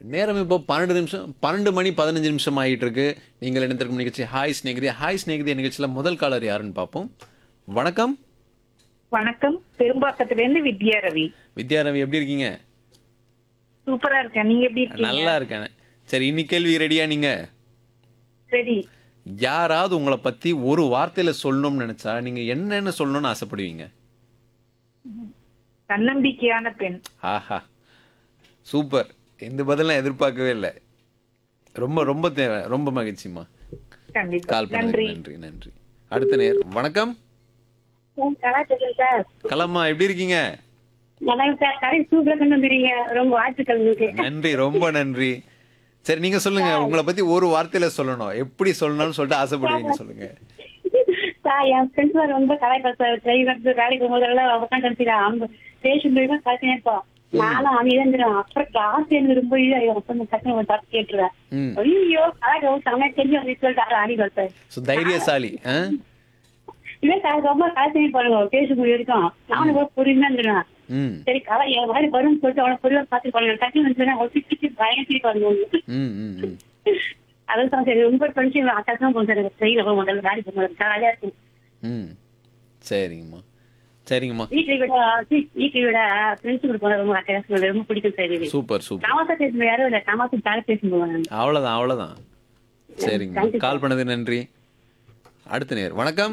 நேரம் இப்போ பன்னெண்டு நிமிஷம் பன்னெண்டு மணி பதினஞ்சு நிமிஷம் ஆகிட்டு இருக்கு நீங்கள் இணைந்திருக்கும் நிகழ்ச்சி ஹாய் ஸ்நேகிதி ஹாய் ஸ்நேகிதி நிகழ்ச்சியில் முதல் காலர் யாருன்னு பார்ப்போம் வணக்கம் வணக்கம் பெரும்பாக்கத்துல இருந்து வித்யா ரவி வித்யா ரவி எப்படி இருக்கீங்க சூப்பரா இருக்கேன் நீங்க எப்படி இருக்கீங்க நல்லா இருக்கேன் சரி இன்னைக்கு கேள்வி ரெடியா நீங்க சரி யாராவது உங்களை பத்தி ஒரு வார்த்தையில சொல்லணும்னு நினைச்சா நீங்க என்னன்னு சொல்லணும்னு ஆசைப்படுவீங்க தன்னம்பிக்கையான பெண் ஆஹா சூப்பர் இந்த பதிலாம் எதிர்பார்க்கவே இல்லை ரொம்ப ரொம்ப தேவை ரொம்ப மகிழ்ச்சிமா கண்டிப்பா கால் பண்ணதுக்கு நன்றி நன்றி நன்றி அடுத்த நேர் வணக்கம் கலாச்சாரம் சார் கலம்மா எப்படி இருக்கீங்க வணக்கம் சார் கடை சூப்பரா கொண்டு வந்துறீங்க ரொம்ப வாழ்த்துக்கள் உங்களுக்கு நன்றி ரொம்ப நன்றி சரி நீங்க சொல்லுங்க உங்களை பத்தி ஒரு வார்த்தையில சொல்லணும் எப்படி சொல்லணும்னு சொல்லிட்டு ஆசைப்படுவீங்க சொல்லுங்க சார் என் ஃப்ரெண்ட்ஸ் ரொம்ப கலாய்ப்பா சார் ட்ரெயின் வந்து வேலைக்கு போகும்போதெல்லாம் உட்காந்து அவங்க ஸ்டேஷன் போய் தான் கலக்கினே இருப்போம் நானும் அமைதியா அப்புறம் கிளாஸ் எனக்கு ரொம்ப இது அப்ப டக்குனு ஒரு தப்பு கேட்டுருவேன் ம் ஐயோ கலாய்க்க சமையல் தெரிஞ்சு அப்படின்னு சொல்லிட்டு ஆடி சார் ஸோ தைரியசாலி ஆ இல்ல சார் ரொம்ப கலாய்ச்சி பண்ணுங்க பேசும் வரைக்கும் நானும் கூட பொறுமையா இருந்துடுவேன் ம் சரி கலை என் மாதிரி வரும்னு சொல்லிட்டு அவனை பொருளை பார்த்து பண்ண டக்குனு வந்து ஒரு சிக்கி பயங்கர சிரிப்பு வந்து ம் ம் ம் அதான் சரி ரொம்ப படிச்சு அட்டாச்சும் போகும் சார் எனக்கு ட்ரெயில போய் முதல்ல வேலைக்கு போகும்போது ஜாலியா இருக்கும் ம் சரிங்கம்மா சரிங்கம்மா வீட்டை விட வீட்டை விட ஃப்ரெண்ட்ஸ் கூட போன ரொம்ப அட்டாச் ரொம்ப பிடிக்கும் சார் இது சூப்பர் சூப்பர் தமாசா பேசும்போது யாரும் இல்ல தமாசா ஜாலியா பேசும்போது அவ்வளோதான் அவ்வளோதான் சரிங்க கால் பண்ணது நன்றி அடுத்த நேர் வணக்கம்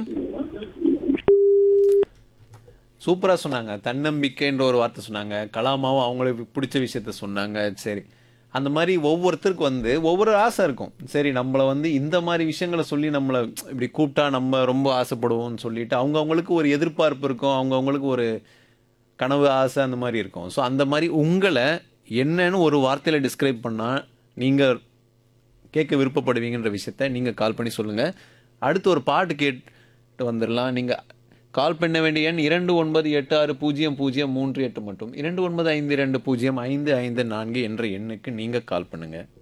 சூப்பராக சொன்னாங்க தன்னம்பிக்கைன்ற ஒரு வார்த்தை சொன்னாங்க கலாமாவும் அவங்களுக்கு பிடிச்ச விஷயத்த சொன்னாங்க சரி அந்த மாதிரி ஒவ்வொருத்தருக்கு வந்து ஒவ்வொரு ஆசை இருக்கும் சரி நம்மளை வந்து இந்த மாதிரி விஷயங்களை சொல்லி நம்மளை இப்படி கூப்பிட்டா நம்ம ரொம்ப ஆசைப்படுவோம்னு சொல்லிட்டு அவங்கவுங்களுக்கு ஒரு எதிர்பார்ப்பு இருக்கும் அவங்கவுங்களுக்கு ஒரு கனவு ஆசை அந்த மாதிரி இருக்கும் ஸோ அந்த மாதிரி உங்களை என்னன்னு ஒரு வார்த்தையில் டிஸ்கிரைப் பண்ணால் நீங்கள் கேட்க விருப்பப்படுவீங்கன்ற விஷயத்த நீங்கள் கால் பண்ணி சொல்லுங்கள் அடுத்து ஒரு பாட்டு கேட்டு வந்துடலாம் நீங்கள் கால் பண்ண வேண்டிய எண் இரண்டு ஒன்பது எட்டு ஆறு பூஜ்ஜியம் பூஜ்ஜியம் மூன்று எட்டு மட்டும் இரண்டு ஒன்பது ஐந்து இரண்டு பூஜ்ஜியம் ஐந்து ஐந்து நான்கு என்ற எண்ணுக்கு நீங்கள் கால் பண்ணுங்கள்